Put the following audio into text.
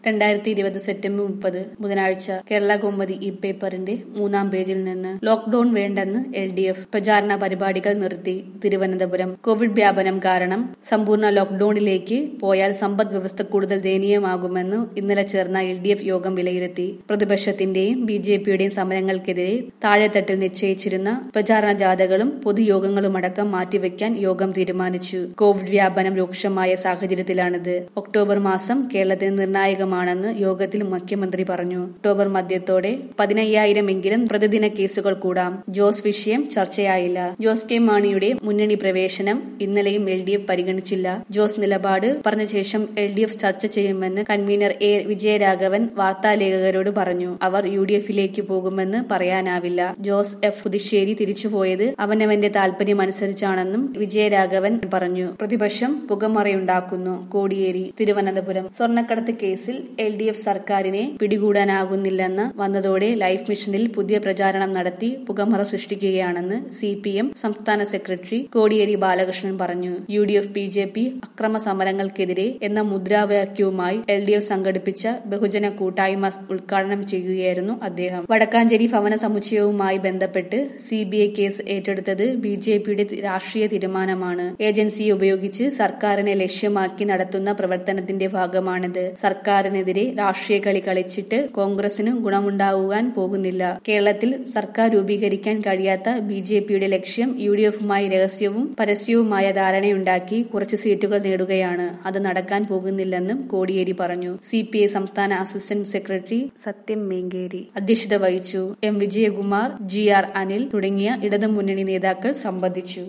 രണ്ടായിരത്തി ഇരുപത് സെപ്റ്റംബർ മുപ്പത് ബുധനാഴ്ച കേരള കൗമുദി ഇ പേപ്പറിന്റെ മൂന്നാം പേജിൽ നിന്ന് ലോക്ഡൌൺ വേണ്ടെന്ന് എൽ ഡി എഫ് പ്രചാരണ പരിപാടികൾ നിർത്തി തിരുവനന്തപുരം കോവിഡ് വ്യാപനം കാരണം സമ്പൂർണ്ണ ലോക്ഡൌണിലേക്ക് പോയാൽ സമ്പദ് വ്യവസ്ഥ കൂടുതൽ ദയനീയമാകുമെന്ന് ഇന്നലെ ചേർന്ന എൽ ഡി എഫ് യോഗം വിലയിരുത്തി പ്രതിപക്ഷത്തിന്റെയും ബി ജെ പിയുടെയും സമരങ്ങൾക്കെതിരെ താഴെത്തട്ടിൽ നിശ്ചയിച്ചിരുന്ന പ്രചാരണ ജാഥകളും പൊതുയോഗങ്ങളുമടക്കം മാറ്റിവെക്കാൻ യോഗം തീരുമാനിച്ചു കോവിഡ് വ്യാപനം രൂക്ഷമായ സാഹചര്യത്തിലാണിത് ഒക്ടോബർ മാസം കേരളത്തിന് നിർണായകമാണെന്ന് യോഗത്തിൽ മുഖ്യമന്ത്രി പറഞ്ഞു ഒക്ടോബർ മധ്യത്തോടെ പതിനയ്യായിരം എങ്കിലും പ്രതിദിന കേസുകൾ കൂടാം ജോസ് വിഷയം ചർച്ചയായില്ല ജോസ് കെ മാണിയുടെ മുന്നണി പ്രവേശനം ഇന്നലെയും എൽ ഡി എഫ് പരിഗണിച്ചില്ല ജോസ് നിലപാട് പറഞ്ഞ ശേഷം എൽ ഡി എഫ് ചർച്ച ചെയ്യുമെന്ന് കൺവീനർ എ വിജയരാഘവൻ വാർത്താലേഖകരോട് പറഞ്ഞു അവർ യു ഡി എഫിലേക്ക് പോകുമെന്ന് പറയാനാവില്ല ജോസ് എഫ് പുതുശ്ശേരി തിരിച്ചുപോയത് അവനവന്റെ താൽപര്യമനുസരിച്ചാണെന്നും വിജയരാഘവൻ പറഞ്ഞു പ്രതിപക്ഷം പുകമറയുണ്ടാക്കുന്നു കോടിയേരി തിരുവനന്തപുരം സ്വർണ്ണക്കടത്ത് കേസിൽ എൽ ഡി എഫ് സർക്കാരിനെ പിടികൂടാനാകുന്നില്ലെന്ന് വന്നതോടെ ലൈഫ് മിഷനിൽ പുതിയ പ്രചാരണം നടത്തി പുകമറ സൃഷ്ടിക്കുകയാണെന്ന് സി പി എം സംസ്ഥാന സെക്രട്ടറി കോടിയേരി ബാലകൃഷ്ണൻ പറഞ്ഞു U D F B J P അക്രമ സമരങ്ങൾക്കെതിരെ എന്ന മുദ്രാവാക്യവുമായി എൽ ഡി എഫ് സംഘടിപ്പിച്ച ബഹുജന കൂട്ടായ്മ ഉദ്ഘാടനം ചെയ്യുകയായിരുന്നു അദ്ദേഹം വടക്കാഞ്ചേരി ഭവന സമുച്ചയവുമായി ബന്ധപ്പെട്ട് സി ബി ഐ കേസ് ഏറ്റെടുത്തത് ബി ജെ പിയുടെ രാഷ്ട്രീയ തീരുമാനമാണ് ഏജൻസിയെ ഉപയോഗിച്ച് സർക്കാരിനെ ലക്ഷ്യമാക്കി നടത്തുന്ന പ്രവർത്തനത്തിന്റെ ഭാഗമാണിത് സർക്കാരിനെതിരെ രാഷ്ട്രീയ കളി കളിച്ചിട്ട് കോൺഗ്രസിന് ഗുണമുണ്ടാവുവാൻ പോകുന്നില്ല കേരളത്തിൽ സർക്കാർ രൂപീകരിക്കാൻ കഴിയാത്ത ബി ജെ പിയുടെ ലക്ഷ്യം യു ഡി എഫുമായി രഹസ്യവും പരസ്യവുമായ ധാരണയുണ്ടാക്കി കുറച്ച് സീറ്റുകൾ നേടുകയാണ് അത് നടക്കാൻ പോകുന്നില്ലെന്നും കോടിയേരി പറഞ്ഞു സി പി ഐ സംസ്ഥാന അസിസ്റ്റന്റ് സെക്രട്ടറി സത്യം മേങ്കേരി അധ്യക്ഷത വഹിച്ചു M Vijayakumar G R Anil തുടങ്ങിയ ഇടതുമുന്നണി നേതാക്കൾ സംബന്ധിച്ചു